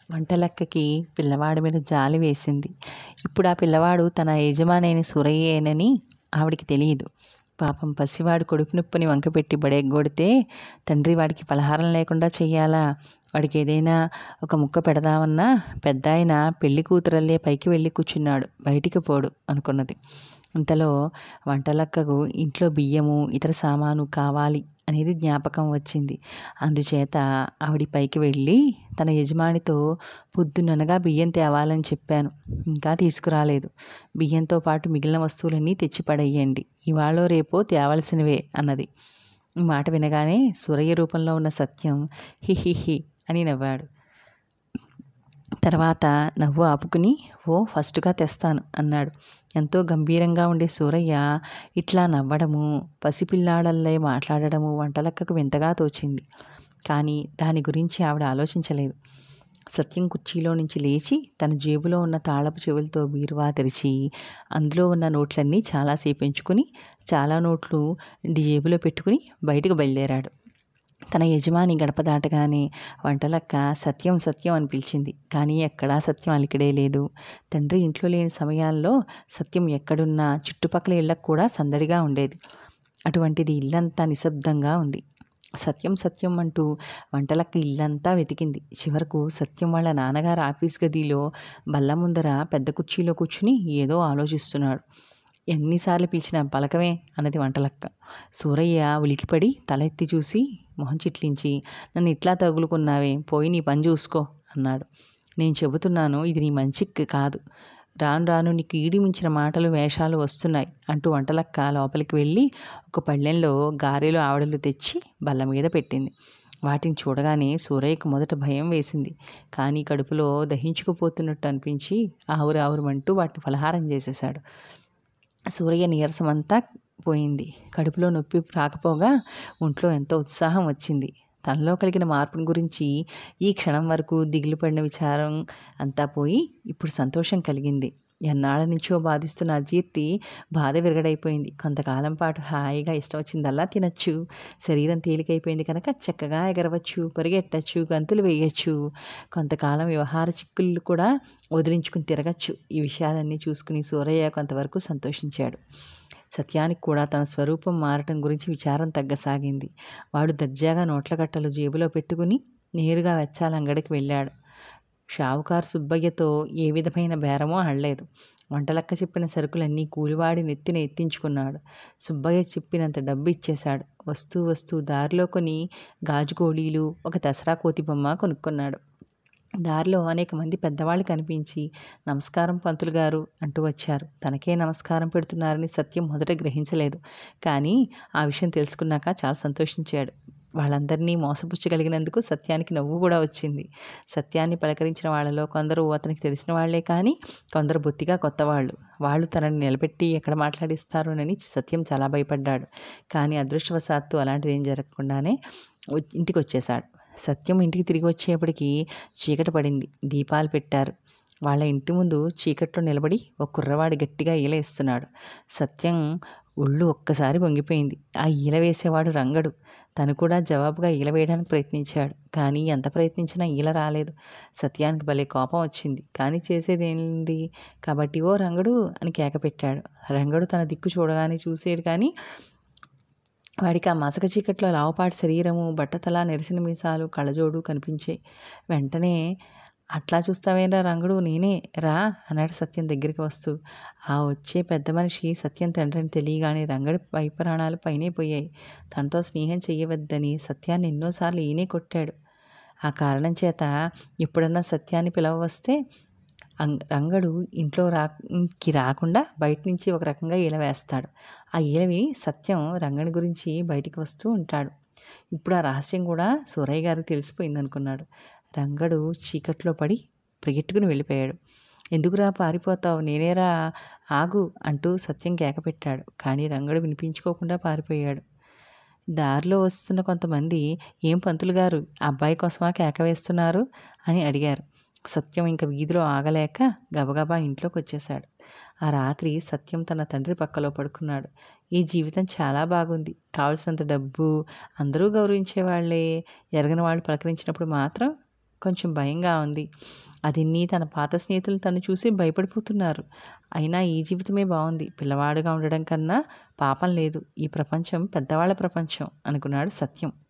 వంటలక్కకి పిల్లవాడి మీద జాలి వేసింది ఇప్పుడు ఆ పిల్లవాడు తన యజమానైన సురయ్యేనని ఆవిడికి తెలియదు పాపం పసివాడు కొడుకు నొప్పిని వంకపెట్టి బడెగ్గొడితే తండ్రి వాడికి పలహారం లేకుండా చెయ్యాలా వాడికి ఏదైనా ఒక ముక్క పెడదామన్నా పెద్ద ఆయన పెళ్లి కూతురల్లే పైకి వెళ్ళి కూర్చున్నాడు బయటికి పోడు అనుకున్నది ఇంతలో వంటలక్కకు ఇంట్లో బియ్యము ఇతర సామాను కావాలి అనేది జ్ఞాపకం వచ్చింది అందుచేత ఆవిడ పైకి వెళ్ళి తన యజమానితో పొద్దుననగా బియ్యం తేవాలని చెప్పాను ఇంకా తీసుకురాలేదు బియ్యంతో పాటు మిగిలిన వస్తువులన్నీ తెచ్చి పడేయండి ఇవాళ రేపో తేవలసినవే అన్నది ఈ మాట వినగానే సూరయ్య రూపంలో ఉన్న సత్యం హిహిహి అని నవ్వాడు తర్వాత నవ్వు ఆపుకుని ఓ ఫస్ట్గా తెస్తాను అన్నాడు ఎంతో గంభీరంగా ఉండే సూరయ్య ఇట్లా నవ్వడము పసిపిల్లాడల్లే మాట్లాడడము వంటలక్కకు వింతగా తోచింది కానీ దాని గురించి ఆవిడ ఆలోచించలేదు సత్యం కుర్చీలో నుంచి లేచి తన జేబులో ఉన్న తాళపు చెవులతో బీరువా తెరిచి అందులో ఉన్న నోట్లన్నీ చాలాసేపు ఎంచుకుని చాలా నోట్లు జేబులో పెట్టుకుని బయటకు బయలుదేరాడు తన యజమాని గడప దాటగానే వంటలక్క సత్యం సత్యం అని పిలిచింది కానీ ఎక్కడా సత్యం అలికిడే లేదు తండ్రి ఇంట్లో లేని సమయాల్లో సత్యం ఎక్కడున్నా చుట్టుపక్కల ఇళ్ళకు కూడా సందడిగా ఉండేది అటువంటిది ఇల్లంతా నిశ్శబ్దంగా ఉంది సత్యం సత్యం అంటూ వంటలక్క ఇల్లంతా వెతికింది చివరకు సత్యం వాళ్ళ నాన్నగారు ఆఫీస్ గదిలో బల్ల ముందర పెద్ద కుర్చీలో కూర్చుని ఏదో ఆలోచిస్తున్నాడు ఎన్నిసార్లు పిలిచినా పలకమే అన్నది వంటలక్క సూరయ్య ఉలికిపడి తల ఎత్తి చూసి మొహం చిట్లించి నన్ను ఇట్లా తగులుకున్నావే పోయి నీ పని చూసుకో అన్నాడు నేను చెబుతున్నాను ఇది నీ మంచికి కాదు రాను రాను నీకు ఈడి మించిన మాటలు వేషాలు వస్తున్నాయి అంటూ వంటలక్క లోపలికి వెళ్ళి ఒక పళ్ళెంలో గారెలు ఆవడలు తెచ్చి బల్ల మీద పెట్టింది వాటిని చూడగానే సూరయ్యకు మొదట భయం వేసింది కానీ కడుపులో దహించుకుపోతున్నట్టు అనిపించి ఆవురు ఆవురమంటూ వాటిని ఫలహారం చేసేశాడు సూరయ్య నీరసమంతా పోయింది కడుపులో నొప్పి రాకపోగా ఒంట్లో ఎంతో ఉత్సాహం వచ్చింది తనలో కలిగిన మార్పుని గురించి ఈ క్షణం వరకు దిగులు పడిన విచారం అంతా పోయి ఇప్పుడు సంతోషం కలిగింది ఎన్నాళ్ళ నుంచో బాధిస్తున్న అజీర్తి బాధ విరగడైపోయింది కొంతకాలం పాటు హాయిగా ఇష్టం వచ్చిందల్లా తినచ్చు శరీరం తేలికైపోయింది కనుక చక్కగా ఎగరవచ్చు పరిగెట్టచ్చు గంతులు వేయచ్చు కొంతకాలం వ్యవహార చిక్కులు కూడా వదిలించుకుని తిరగచ్చు ఈ విషయాలన్నీ చూసుకుని సూరయ్య కొంతవరకు సంతోషించాడు సత్యానికి కూడా తన స్వరూపం మారటం గురించి విచారం తగ్గసాగింది వాడు దర్జాగా నోట్ల కట్టలు జేబులో పెట్టుకుని నేరుగా వెచ్చాల అంగడికి వెళ్ళాడు షావుకారు సుబ్బయ్యతో ఏ విధమైన బేరమో ఆడలేదు వంటలక్క చెప్పిన సరుకులన్నీ కూలివాడి నెత్తిన ఎత్తించుకున్నాడు సుబ్బయ్య చెప్పినంత డబ్బు ఇచ్చేశాడు వస్తూ వస్తూ దారిలో కొని గాజు గోళీలు ఒక దసరా కోతి బొమ్మ కొనుక్కున్నాడు దారిలో అనేక మంది పెద్దవాళ్ళు కనిపించి నమస్కారం పంతులు గారు అంటూ వచ్చారు తనకే నమస్కారం పెడుతున్నారని సత్యం మొదట గ్రహించలేదు కానీ ఆ విషయం తెలుసుకున్నాక చాలా సంతోషించాడు వాళ్ళందరినీ మోసపుచ్చగలిగినందుకు సత్యానికి నవ్వు కూడా వచ్చింది సత్యాన్ని పలకరించిన వాళ్ళలో కొందరు అతనికి తెలిసిన వాళ్లే కానీ కొందరు బొత్తిగా కొత్త వాళ్ళు వాళ్ళు తనని నిలబెట్టి ఎక్కడ మాట్లాడిస్తారోనని సత్యం చాలా భయపడ్డాడు కానీ అదృష్టవశాత్తు అలాంటిది ఏం జరగకుండానే ఇంటికి వచ్చేశాడు సత్యం ఇంటికి తిరిగి వచ్చేప్పటికి చీకటి పడింది దీపాలు పెట్టారు వాళ్ళ ఇంటి ముందు చీకట్లో నిలబడి ఒక కుర్రవాడు గట్టిగా ఈల వేస్తున్నాడు సత్యం ఒళ్ళు ఒక్కసారి వంగిపోయింది ఆ ఈల వేసేవాడు రంగడు తను కూడా జవాబుగా ఈల వేయడానికి ప్రయత్నించాడు కానీ ఎంత ప్రయత్నించినా ఈల రాలేదు సత్యానికి భలే కోపం వచ్చింది కానీ చేసేది ఏంది కాబట్టి ఓ రంగడు అని కేక పెట్టాడు రంగడు తన దిక్కు చూడగానే చూసేడు కానీ వాడికి ఆ మసక చీకట్లో లావుపాటి శరీరము బట్టతల నెరిసిన మీసాలు కళ్ళజోడు కనిపించాయి వెంటనే అట్లా చూస్తావేరా రంగుడు నేనే రా అన్నాడు సత్యం దగ్గరికి వస్తూ ఆ వచ్చే పెద్ద మనిషి సత్యం తండ్రిని తెలియగానే రంగడి పై ప్రాణాలు పైనే పోయాయి తనతో స్నేహం చెయ్యవద్దని సత్యాన్ని ఎన్నోసార్లు ఈయనే కొట్టాడు ఆ కారణం చేత ఎప్పుడన్నా సత్యాన్ని పిలవవస్తే రంగడు ఇంట్లో రాకి రాకుండా బయట నుంచి ఒక రకంగా ఈల వేస్తాడు ఆ ఈలవి సత్యం రంగడి గురించి బయటికి వస్తూ ఉంటాడు ఇప్పుడు ఆ రహస్యం కూడా సూరయ్య గారికి తెలిసిపోయింది అనుకున్నాడు రంగడు చీకట్లో పడి పరిగెట్టుకుని వెళ్ళిపోయాడు ఎందుకురా పారిపోతావు నేనేరా ఆగు అంటూ సత్యం కేక పెట్టాడు కానీ రంగడు వినిపించుకోకుండా పారిపోయాడు దారిలో వస్తున్న కొంతమంది ఏం పంతులు గారు అబ్బాయి కోసమా కేక వేస్తున్నారు అని అడిగారు సత్యం ఇంక వీధిలో ఆగలేక గబగబా ఇంట్లోకి వచ్చేశాడు ఆ రాత్రి సత్యం తన తండ్రి పక్కలో పడుకున్నాడు ఈ జీవితం చాలా బాగుంది కావలసినంత డబ్బు అందరూ గౌరవించేవాళ్లే ఎరగని వాళ్ళు పలకరించినప్పుడు మాత్రం కొంచెం భయంగా ఉంది అదిన్ని తన పాత స్నేహితులు తను చూసి భయపడిపోతున్నారు అయినా ఈ జీవితమే బాగుంది పిల్లవాడుగా ఉండడం కన్నా పాపం లేదు ఈ ప్రపంచం పెద్దవాళ్ళ ప్రపంచం అనుకున్నాడు సత్యం